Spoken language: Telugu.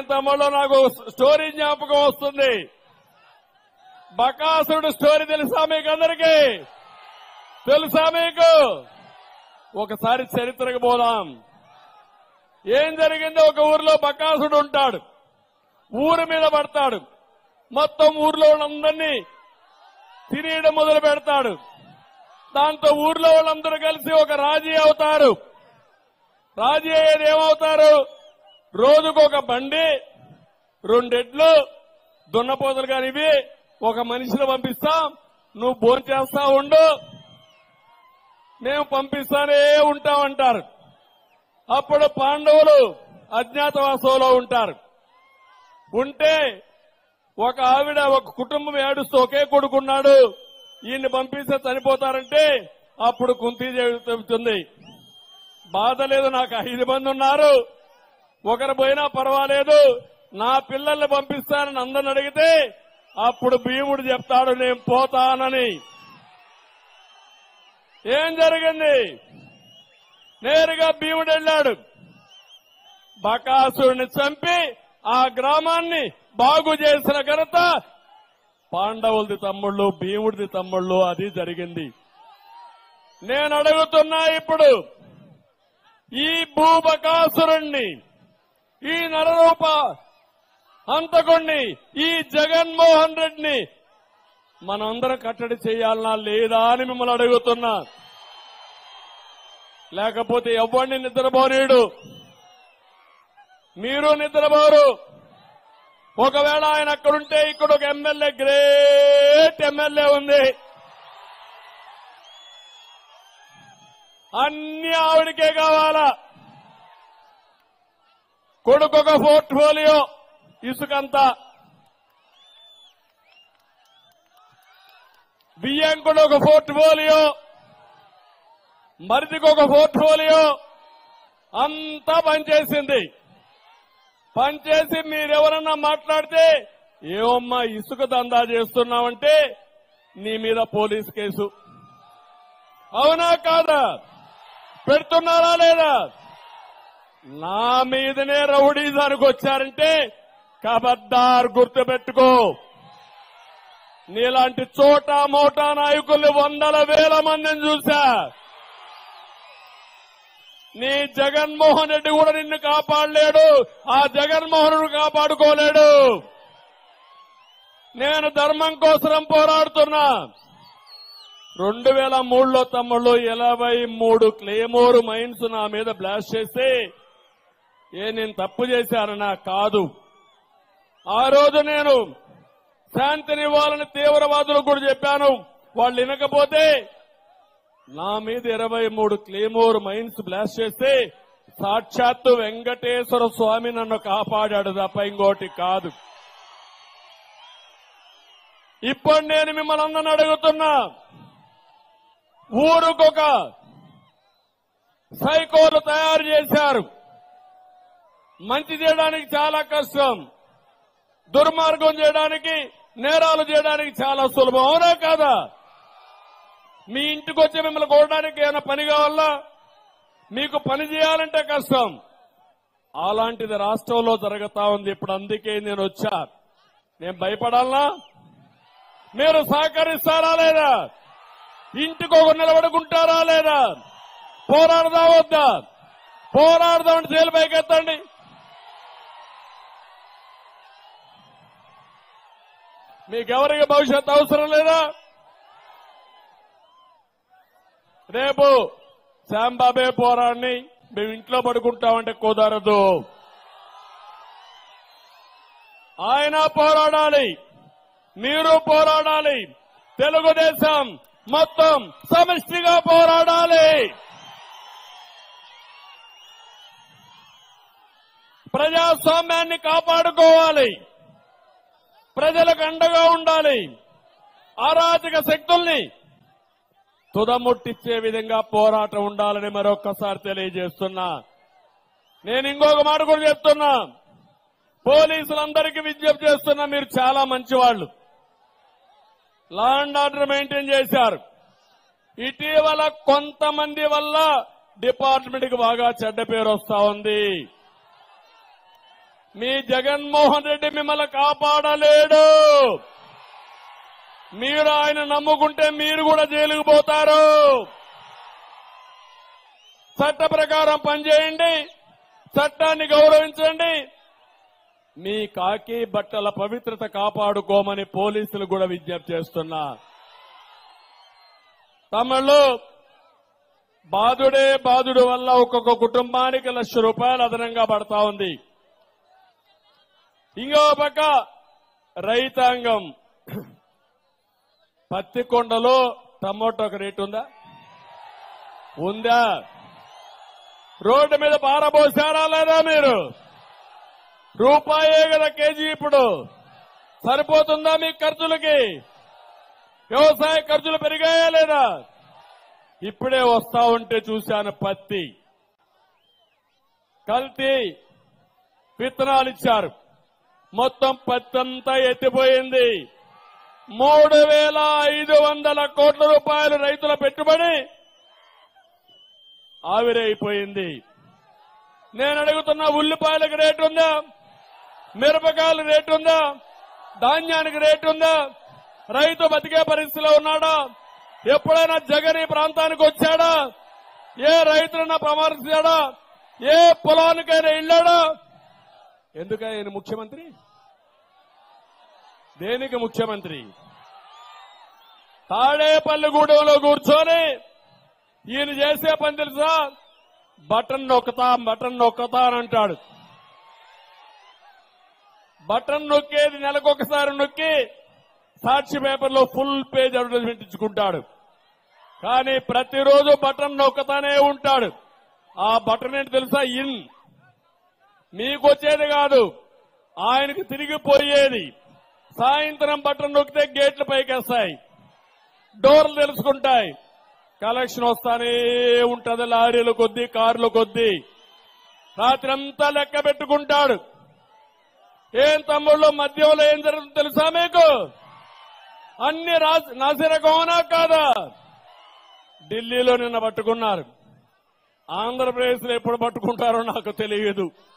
తమ్ముళ్ళు నాకు స్టోరీ జ్ఞాపకం వస్తుంది బకాసురుడు స్టోరీ తెలుసా మీకు అందరికీ తెలుసా మీకు ఒకసారి చరిత్రకు పోదాం ఏం జరిగిందో ఒక ఊర్లో బకాసుడు ఉంటాడు ఊరి మీద పడతాడు మొత్తం ఊర్లో వాళ్ళందరినీ తినేయడం మొదలు పెడతాడు దాంతో ఊర్లో వాళ్ళందరూ కలిసి ఒక రాజీ అవుతారు రాజీ అయ్యేది ఏమవుతారు రోజుకు ఒక బండి రెండెడ్లు దున్నపోతలు కానివి ఒక మనిషిని పంపిస్తాం నువ్వు భోజనం చేస్తా ఉండు మేము పంపిస్తానే ఉంటామంటారు అప్పుడు పాండవులు అజ్ఞాతవాసంలో ఉంటారు ఉంటే ఒక ఆవిడ ఒక కుటుంబం ఏడుస్తూ ఒకే కొడుకున్నాడు ఈయన్ని పంపిస్తే చనిపోతారంటే అప్పుడు కుంతీదేవి చెబుతుంది బాధ లేదు నాకు ఐదు మంది ఉన్నారు ఒకరు పోయినా పర్వాలేదు నా పిల్లల్ని పంపిస్తానని అందరిని అడిగితే అప్పుడు భీముడు చెప్తాడు నేను పోతానని ఏం జరిగింది నేరుగా భీముడు వెళ్ళాడు బకాసురుని చంపి ఆ గ్రామాన్ని బాగు చేసిన ఘనత పాండవులది తమ్ముళ్ళు భీముడిది తమ్ముళ్ళు అది జరిగింది నేను అడుగుతున్నా ఇప్పుడు ఈ భూబకాసురుణ్ణి ఈ నరరూప హంతకుణ్ణి ఈ జగన్మోహన్ రెడ్డిని మనందరం కట్టడి చేయాలనా లేదా అని మిమ్మల్ని అడుగుతున్నా లేకపోతే ఎవరిని నిద్రపోనీడు మీరు నిద్రపోరు ఒకవేళ ఆయన అక్కడుంటే ఇక్కడ ఒక ఎమ్మెల్యే గ్రేట్ ఎమ్మెల్యే ఉంది అన్ని ఆవిడకే కావాలా కొడుకు ఒక పోర్ట్ఫోలియో ఇసుకంతా బియ్యం కూడా ఒక పోర్ట్ఫోలియో మరిదికి ఒక పోర్ట్ఫోలియో అంతా పనిచేసింది పనిచేసి మీరెవరన్నా మాట్లాడితే ఏమమ్మా ఇసుక దందా చేస్తున్నావంటే నీ మీద పోలీస్ కేసు అవునా కాదా పెడుతున్నారా లేదా నా మీదనే రౌడీజానికి వచ్చారంటే కబద్దార్ గుర్తుపెట్టుకో నీలాంటి చోట మోటా నాయకుల్ని వందల వేల మందిని చూశా నీ జగన్మోహన్ రెడ్డి కూడా నిన్ను కాపాడలేడు ఆ జగన్మోహనుడు కాపాడుకోలేడు నేను ధర్మం కోసం పోరాడుతున్నా రెండు వేల మూడులో తమ్ముళ్ళు ఎనభై మూడు క్లేమోర్ మైన్స్ నా మీద బ్లాస్ట్ చేస్తే ఏ నేను తప్పు చేశానన్నా కాదు ఆ రోజు నేను శాంతినివ్వాలని తీవ్రవాదులకు కూడా చెప్పాను వాళ్ళు వినకపోతే నా మీద ఇరవై మూడు క్లేమోర్ మైన్స్ బ్లాస్ట్ చేస్తే సాక్షాత్తు వెంకటేశ్వర స్వామి నన్ను కాపాడాడు తప్ప ఇంకోటి కాదు ఇప్పుడు నేను మిమ్మల్ని అందరిని అడుగుతున్నా ఊరుకొక సైకోలు తయారు చేశారు మంచి చేయడానికి చాలా కష్టం దుర్మార్గం చేయడానికి నేరాలు చేయడానికి చాలా సులభం అవునా కాదా మీ ఇంటికి వచ్చి మిమ్మల్ని కొనడానికి ఏమైనా పని కావాలా మీకు పని చేయాలంటే కష్టం అలాంటిది రాష్ట్రంలో జరుగుతా ఉంది ఇప్పుడు అందుకే నేను వచ్చా నేను భయపడాలనా మీరు సహకరిస్తారా లేదా ఇంటికి ఒక నిలబడుకుంటారా లేదా పోరాడదా వద్దా పోరాడదామని చేలు పైకెత్తండి మీకెవరికి భవిష్యత్తు అవసరం లేదా రేపు శాంబాబే పోరాడిని మేము ఇంట్లో పడుకుంటామంటే కుదరదు ఆయన పోరాడాలి మీరు పోరాడాలి తెలుగుదేశం మొత్తం సమిష్టిగా పోరాడాలి ప్రజాస్వామ్యాన్ని కాపాడుకోవాలి ప్రజలకు అండగా ఉండాలి అరాచక శక్తుల్ని తుదముట్టిచ్చే విధంగా పోరాటం ఉండాలని మరొక్కసారి తెలియజేస్తున్నా నేను ఇంకొక మాట కూడా చెప్తున్నా పోలీసులందరికీ విజ్ఞప్తి చేస్తున్నా మీరు చాలా మంచివాళ్లు లా అండ్ ఆర్డర్ మెయింటైన్ చేశారు ఇటీవల కొంతమంది వల్ల డిపార్ట్మెంట్ కి బాగా చెడ్డ పేరు వస్తా ఉంది మీ జగన్మోహన్ రెడ్డి మిమ్మల్ని కాపాడలేడు మీరు ఆయన నమ్ముకుంటే మీరు కూడా జైలుకు పోతారు చట్ట ప్రకారం పనిచేయండి చట్టాన్ని గౌరవించండి మీ కాకి బట్టల పవిత్రత కాపాడుకోమని పోలీసులు కూడా విజ్ఞప్తి చేస్తున్నా తమిళలో బాధుడే బాధుడు వల్ల ఒక్కొక్క కుటుంబానికి లక్ష రూపాయలు అదనంగా పడతా ఉంది ఇంకో పక్క రైతాంగం పత్తికొండలో టమోటోకి రేటు ఉందా ఉందా రోడ్డు మీద పారబోసారా లేదా మీరు రూపాయే కదా కేజీ ఇప్పుడు సరిపోతుందా మీ ఖర్చులకి వ్యవసాయ ఖర్చులు పెరిగాయా లేదా ఇప్పుడే వస్తా ఉంటే చూశాను పత్తి కల్తీ విత్తనాలు ఇచ్చారు మొత్తం పత్తి అంతా ఎత్తిపోయింది మూడు వేల ఐదు వందల కోట్ల రూపాయలు రైతుల పెట్టుబడి ఆవిరైపోయింది నేను అడుగుతున్న ఉల్లిపాయలకు రేటు ఉందా మిరపకాయలు రేటు ఉందా ధాన్యానికి రేటు ఉందా రైతు బతికే పరిస్థితిలో ఉన్నాడా ఎప్పుడైనా జగన్ ఈ ప్రాంతానికి వచ్చాడా ఏ రైతులన్నా పరామర్శించాడా ఏ పొలానికైనా వెళ్ళాడా ఎందుకని ఆయన ముఖ్యమంత్రి దేనికి ముఖ్యమంత్రి తాడేపల్లిగూడెంలో కూర్చొని ఈయన చేసే పని తెలుసా బటన్ నొక్కతా బటన్ నొక్కతా అని అంటాడు బటన్ నొక్కేది నెలకొకసారి నొక్కి సాక్షి పేపర్లో ఫుల్ పేజ్ అడ్వర్టైజ్మెంట్ ఇచ్చుకుంటాడు కానీ ప్రతిరోజు బటన్ నొక్కతానే ఉంటాడు ఆ బటన్ ఏంటి తెలుసా ఇన్ మీకు వచ్చేది కాదు ఆయనకు తిరిగిపోయేది సాయంత్రం బటన్ నొక్కితే గేట్లు పైకేస్తాయి డోర్లు తెలుసుకుంటాయి కలెక్షన్ వస్తానే ఉంటది లారీల కొద్దీ కార్ల కొద్దీ రాత్రి అంతా లెక్క పెట్టుకుంటాడు ఏం తమ్ముళ్ళు మద్యంలో ఏం జరుగుతుందో తెలుసా మీకు అన్ని రాసి నాసిరకమనా కాదా ఢిల్లీలో నిన్న పట్టుకున్నారు ఆంధ్రప్రదేశ్ లో ఎప్పుడు పట్టుకుంటారో నాకు తెలియదు